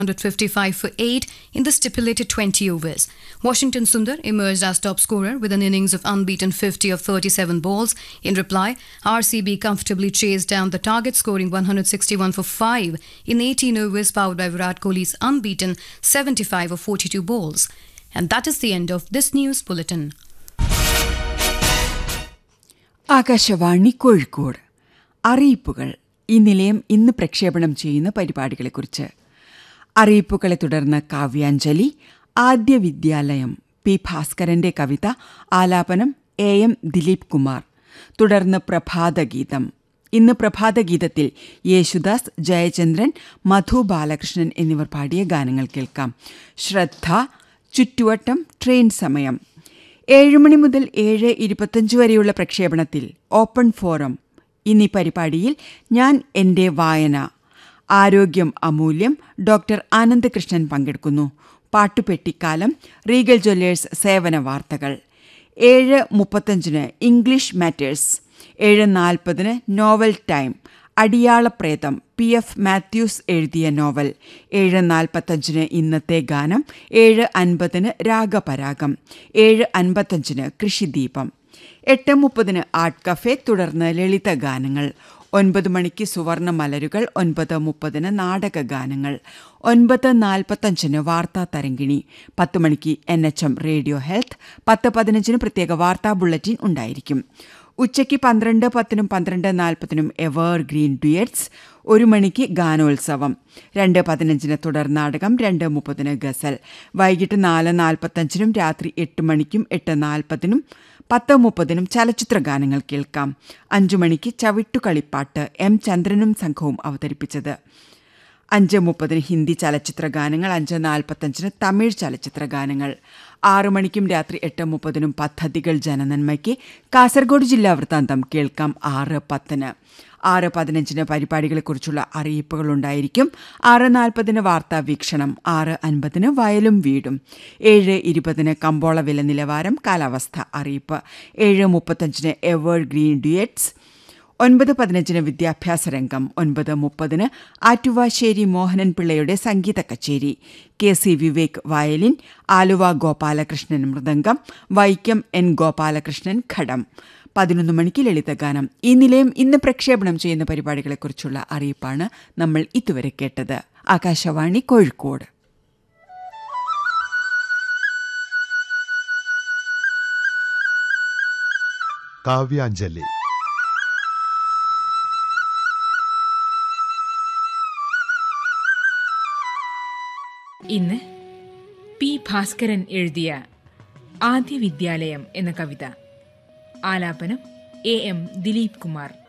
155 for 8 in the stipulated 20 overs. Washington Sundar emerged as top scorer with an innings of unbeaten 50 of 37 balls. In reply, RCB comfortably chased down the target, scoring 161 for 5 in 18 overs, powered by Virat Kohli's unbeaten 75 of 42 balls. And that is the end of this news bulletin. Akashvani Kozhikode അറിയിപ്പുകൾ ഈ നിലയം ഇന്ന് പ്രക്ഷേപണം ചെയ്യുന്ന പരിപാടികളെക്കുറിച്ച് അറിയിപ്പുകളെ തുടർന്ന് കാവ്യാഞ്ജലി ആദ്യ വിദ്യാലയം P ഭാസ്കരന്റെ കവിത ആലാപനം എ എം ദിലീപ് കുമാർ തുടർന്ന് പ്രഭാതഗീതം ഇന്ന് പ്രഭാതഗീതത്തിൽ യേശുദാസ് ജയചന്ദ്രൻ മധു ബാലകൃഷ്ണൻ എന്നിവർ പാടിയ ഗാനങ്ങൾ കേൾക്കാം ശ്രദ്ധ ചുറ്റുവട്ടം ട്രെയിൻ സമയം ഏഴ് മണി മുതൽ ഏഴ് ഇരുപത്തഞ്ച് വരെയുള്ള പ്രക്ഷേപണത്തിൽ ഓപ്പൺ ഫോറം ഇന്നീ പരിപാടിയിൽ ഞാൻ എൻ്റെ വായന ആരോഗ്യം അമൂല്യം ഡോക്ടർ ആനന്ദകൃഷ്ണൻ പങ്കെടുക്കുന്നു പാട്ടുപെട്ടിക്കാലം റീഗൽ ജ്വല്ലേഴ്സ് സേവന വാർത്തകൾ ഏഴ് മുപ്പത്തഞ്ചിന് ഇംഗ്ലീഷ് മാറ്റേഴ്സ് ഏഴ് നാൽപ്പതിന് നോവൽ ടൈം അടിയാളപ്രേതം പി എഫ് മാത്യൂസ് എഴുതിയ നോവൽ ഏഴ് നാൽപ്പത്തഞ്ചിന് ഇന്നത്തെ ഗാനം ഏഴ് അൻപതിന് രാഗപരാഗം ഏഴ് അൻപത്തഞ്ചിന് കൃഷിദീപം എട്ട് മുപ്പതിന് ആർട്ട് കഫേ തുടർന്ന് ലളിത ഗാനങ്ങൾ ഒൻപത് മണിക്ക് സുവർണ മലരുകൾ ഒൻപത് മുപ്പതിന് നാടക ഗാനങ്ങൾ ഒൻപത് നാൽപ്പത്തഞ്ചിന് വാർത്താ തരങ്കിണി പത്ത് മണിക്ക് N H M radio health പത്ത് പതിനഞ്ചിന് പ്രത്യേക വാർത്താ ബുള്ളറ്റിൻ ഉണ്ടായിരിക്കും ഉച്ചയ്ക്ക് പന്ത്രണ്ട് പത്തിനും പന്ത്രണ്ട് നാൽപ്പതിനും എവർ ഗ്രീൻ ഡ്യുയറ്റ്സ് ഒരു മണിക്ക് ഗാനോത്സവം രണ്ട് പതിനഞ്ചിന് തുടർ നാടകം രണ്ട് മുപ്പതിന് ഗസൽ വൈകിട്ട് നാല് നാൽപ്പത്തഞ്ചിനും രാത്രി എട്ട് മണിക്കും എട്ട് നാൽപ്പതിനും പത്ത് മുപ്പതിനും ചലച്ചിത്ര ഗാനങ്ങൾ കേൾക്കാം അഞ്ചു മണിക്ക് ചവിട്ടുകളിപ്പാട്ട് എം ചന്ദ്രനും സംഘവും അവതരിപ്പിച്ചത് അഞ്ച് മുപ്പതിന് ഹിന്ദി ചലച്ചിത്ര ഗാനങ്ങൾ അഞ്ച് നാൽപ്പത്തഞ്ചിന് തമിഴ് ചലച്ചിത്ര ഗാനങ്ങൾ ആറു മണിക്കും രാത്രി എട്ട് മുപ്പതിനും പദ്ധതികൾ ജനനന്മയ്ക്ക് കാസർഗോഡ് ജില്ലാ വൃത്താന്തം കേൾക്കാം ആറ് പത്തിന് ആറ് പതിനഞ്ചിന് പരിപാടികളെക്കുറിച്ചുള്ള അറിയിപ്പുകൾ ഉണ്ടായിരിക്കും ആറ് നാൽപ്പതിന് വാർത്താ വീക്ഷണം ആറ് അൻപതിന് വയലും വീടും ഏഴ് ഇരുപതിന് കമ്പോള വില നിലവാരം കാലാവസ്ഥ അറിയിപ്പ് ഏഴ് മുപ്പത്തഞ്ചിന് എവേർഡ് ഗ്രീൻ ഡ്യുയറ്റ്സ് ഒൻപത് പതിനഞ്ചിന് വിദ്യാഭ്യാസ രംഗം ഒൻപത് മുപ്പതിന് ആറ്റുവാശ്ശേരി മോഹനൻ പിള്ളയുടെ സംഗീത കച്ചേരി K C Vivek violin Aluva Gopalakrishnan മൃദംഗം വൈക്കം എൻ ഗോപാലകൃഷ്ണൻ ഘടം പതിനൊന്ന് മണിക്ക് ലളിതഗാനം ഈ നിലയം ഇന്ന് പ്രക്ഷേപണം ചെയ്യുന്ന പരിപാടികളെക്കുറിച്ചുള്ള അറിയിപ്പാണ് നമ്മൾ ഇതുവരെ കേട്ടത് ആകാശവാണി കോഴിക്കോട് കാവ്യാഞ്ജലി ഇന്ന് പി ഭാസ്കരൻ എഴുതിയ ആദ്യ വിദ്യാലയം എന്ന കവിത ആലാപനം എ എം ദിലീപ് കുമാർ